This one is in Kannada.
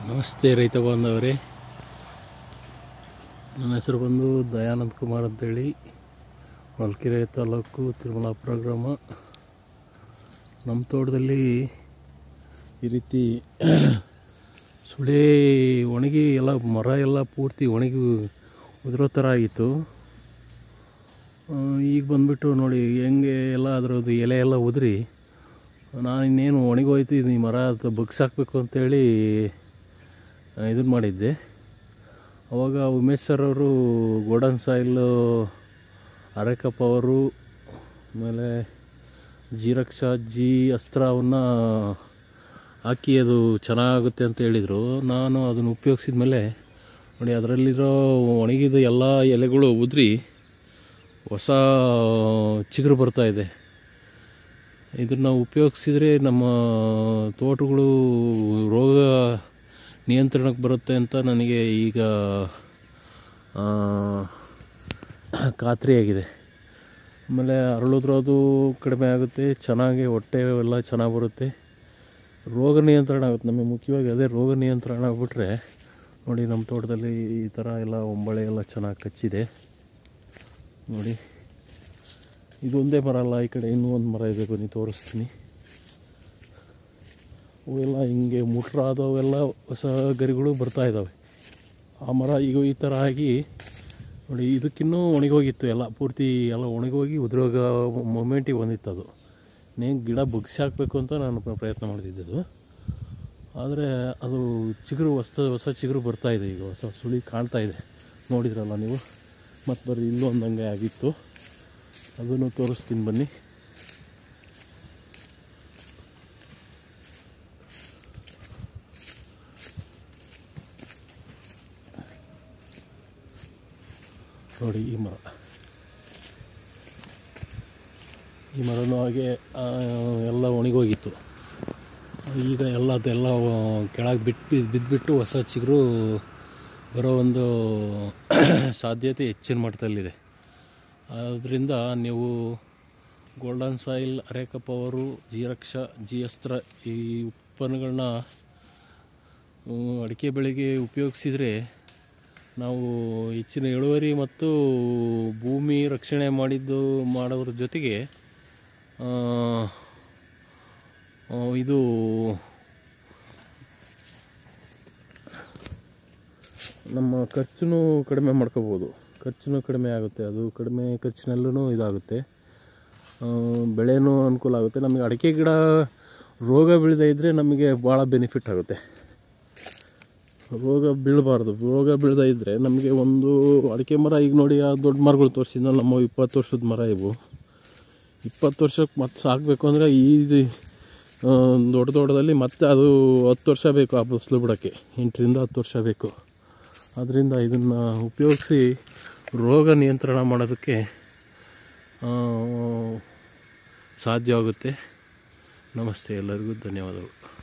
ನಮಸ್ತೆ ರೈತ ಬಾಂಧವರೇ ನನ್ನ ಹೆಸರು ಬಂದು ದಯಾನಂದ್ ಕುಮಾರ್ ಅಂತೇಳಿ ಹೊಳಲ್ಕೆರೆ ತಾಲೂಕು ತಿರುಮಲಾಪುರ ಗ್ರಾಮ ನಮ್ಮ ತೋಟದಲ್ಲಿ ಈ ರೀತಿ ಸುಳಿ ಒಣಗಿ ಎಲ್ಲ ಮರ ಎಲ್ಲ ಪೂರ್ತಿ ಒಣಗಿ ಉದುರೋ ಥರ ಆಗಿತ್ತು ಆ, ಈಗ ಬಂದುಬಿಟ್ಟು ನೋಡಿ ಹೆಂಗೆ ಎಲ್ಲ ಅದರದ್ದು ಎಲೆ ಎಲ್ಲ ಉದುರಿ ನಾನು ಇನ್ನೇನು ಒಣಗೋಯ್ತು ಇದು ಈ ಮರ ಅದು ಬಗ್ಸಾಕಬೇಕು ಅಂತೇಳಿ ಇದನ್ನು ಮಾಡಿದ್ದೆ ಅವಾಗ ಉಮೇಶ್ ಸರ್ ಅವರು ಗೋಡನ್ ಸಾಯಿಲು ಅರೆಕಪ್ಪ ಅವರು ಆಮೇಲೆ ಜೀರಕ್ಷ ಜಿ ಅಸ್ತ್ರ ಅವನ್ನ ಹಾಕಿ ಅದು ಚೆನ್ನಾಗುತ್ತೆ ಅಂತ ಹೇಳಿದರು ನಾನು ಅದನ್ನು ಉಪಯೋಗಿಸಿದ ಮೇಲೆ ನೋಡಿ ಅದರಲ್ಲಿರೋ ಒಣಗಿದ ಎಲ್ಲ ಎಲೆಗಳು ಉದುರಿ ಹೊಸ ಚಿಗುರು ಬರ್ತಾ ಇದೆ ಇದನ್ನು ಉಪಯೋಗಿಸಿದರೆ ನಮ್ಮ ತೋಟಗಳು ರೋಗ ನಿಯಂತ್ರಣಕ್ಕೆ ಬರುತ್ತೆ ಅಂತ ನನಗೆ ಈಗ ಆ, ಖಾತ್ರಿಯಾಗಿದೆ ಆಮೇಲೆ ಅರಳುದ್ರೋದು ಕಡಿಮೆ ಆಗುತ್ತೆ ಚೆನ್ನಾಗಿ ಹೊಟ್ಟೆ ಎಲ್ಲ ಚೆನ್ನಾಗಿ ಬರುತ್ತೆ ರೋಗ ನಿಯಂತ್ರಣ ಆಗುತ್ತೆ ನಮಗೆ ಮುಖ್ಯವಾಗಿ ಅದೇ ರೋಗ ನಿಯಂತ್ರಣ ಆಗ್ಬಿಟ್ರೆ ನೋಡಿ ನಮ್ಮ ತೋಟದಲ್ಲಿ ಈ ಥರ ಎಲ್ಲ ಒಂಬಳೆ ಎಲ್ಲ ಚೆನ್ನಾಗಿ ಕಚ್ಚಿದೆ ನೋಡಿ ಇದೊಂದೇ ಮರ ಅಲ್ಲ ಈ ಕಡೆ ಇನ್ನೂ ಒಂದು ಮರ ಇದೆ ಬನ್ನಿ ತೋರಿಸ್ತೀನಿ ಅವೆಲ್ಲ ಹಿಂಗೆ ಮುಟ್ರಾದವೆಲ್ಲ ಹೊಸ ಗರಿಗಳು ಬರ್ತಾ ಇದ್ದಾವೆ ಆ ಮರ ಈಗ ಈ ಥರ ಆಗಿ ನೋಡಿ ಇದಕ್ಕಿನ್ನೂ ಒಣಗೋಗಿತ್ತು ಎಲ್ಲ ಪೂರ್ತಿ ಎಲ್ಲ ಒಣಗೋಗಿ ಉದ್ರೋಗ ಮೊಮೆಂಟಿಗೆ ಬಂದಿತ್ತು ಅದು ನೇನು ಗಿಡ ಬಗ್ಸಿ ಹಾಕಬೇಕು ಅಂತ ನಾನು ಪ್ರ- ಪ್ರಯತ್ನ ಮಾಡ್ತಿದ್ದದು ಆದರೆ ಅದು ಚಿಗುರು ಹೊಸ ಹೊಸ ಚಿಗುರು ಬರ್ತಾ ಇದೆ ಈಗ ಹೊಸ ಸುಳಿ ಕಾಣ್ತಾ ಇದೆ ನೋಡಿದ್ರಲ್ಲ ನೀವು ಮತ್ತು ಬರ್ರಿ ಇಲ್ಲೂ ಒಂದಂಗೆ ಆಗಿತ್ತು ಅದನ್ನು ತೋರಿಸ್ತೀನಿ ಬನ್ನಿ ನೋಡಿ ಈ ಮರ ಈ ಮರನೂ ಹಾಗೆ ಆ, ಎಲ್ಲ ಒಣಗೋಗಿತ್ತು ಈಗ ಎಲ್ಲ ಅದೆಲ್ಲ ಕೆಳಗೆ ಬಿಟ್ಟು ಬಿದ್ದುಬಿಟ್ಟು ಹೊಸ ಚಿಗುರು ಬರೋ ಒಂದು ಸಾಧ್ಯತೆ ಹೆಚ್ಚಿನ ಮಟ್ಟದಲ್ಲಿದೆ ಆದ್ದರಿಂದ ನೀವು ಗೋಲ್ಡನ್ ಸಾಯಿಲ್ ಅರೇಕಪ್ಪ ಅವರು ಜೀರಕ್ಷ ಜಿ ಅಸ್ತ್ರ ಈ ಉತ್ಪನ್ನಗಳನ್ನ ಅಡಿಕೆ ಬೆಳೆಗೆ ಉಪಯೋಗಿಸಿದರೆ ನಾವು ಹೆಚ್ಚಿನ ಇಳುವರಿ ಮತ್ತು ಭೂಮಿ ರಕ್ಷಣೆ ಮಾಡಿದ್ದು ಮಾಡೋದ್ರ ಜೊತೆಗೆ ಆ, ಆ, ಇದು ನಮ್ಮ ಖರ್ಚು ಕಡಿಮೆ ಮಾಡ್ಕೋಬೋದು ಖರ್ಚು ಕಡಿಮೆ ಆಗುತ್ತೆ ಅದು ಕಡಿಮೆ ಖರ್ಚಿನಲ್ಲೂ ಇದಾಗುತ್ತೆ ಆ, ಬೆಳೆನೂ ಅನುಕೂಲ ಆಗುತ್ತೆ ನಮಗೆ ಅಡಿಕೆ ಗಿಡ ರೋಗ ಬೀಳದೇ ಇದ್ದರೆ ನಮಗೆ ಭಾಳ ಬೆನಿಫಿಟ್ ಆಗುತ್ತೆ ರೋಗ ಬೀಳಬಾರ್ದು ರೋಗ ಬೀಳದೇ ಇದ್ದರೆ ನಮಗೆ ಒಂದು ಅಡಿಕೆ ಮರ ಈಗ ನೋಡಿ ಆ ದೊಡ್ಡ ಮರಗಳು ತೋರಿಸಿದ್ನ ನಮ್ಮ ಇಪ್ಪತ್ತು ವರ್ಷದ ಮರ ಇವು ಇಪ್ಪತ್ತು ವರ್ಷಕ್ಕೆ ಮತ್ತೆ ಸಾಕಬೇಕು ಅಂದರೆ ಈ ಆ, ದೊಡ್ಡ ತೋಟದಲ್ಲಿ ಮತ್ತೆ ಅದು ಹತ್ತು ವರ್ಷ ಬೇಕು ಆ ಫಸಲು ಬಿಡೋಕ್ಕೆ ಎಂಟರಿಂದ ಹತ್ತು ವರ್ಷ ಬೇಕು ಆದ್ದರಿಂದ ಇದನ್ನು ಉಪಯೋಗಿಸಿ ರೋಗ ನಿಯಂತ್ರಣ ಮಾಡೋದಕ್ಕೆ ಆ, ಸಾಧ್ಯವಾಗುತ್ತೆ ನಮಸ್ತೆ ಎಲ್ಲರಿಗೂ ಧನ್ಯವಾದಗಳು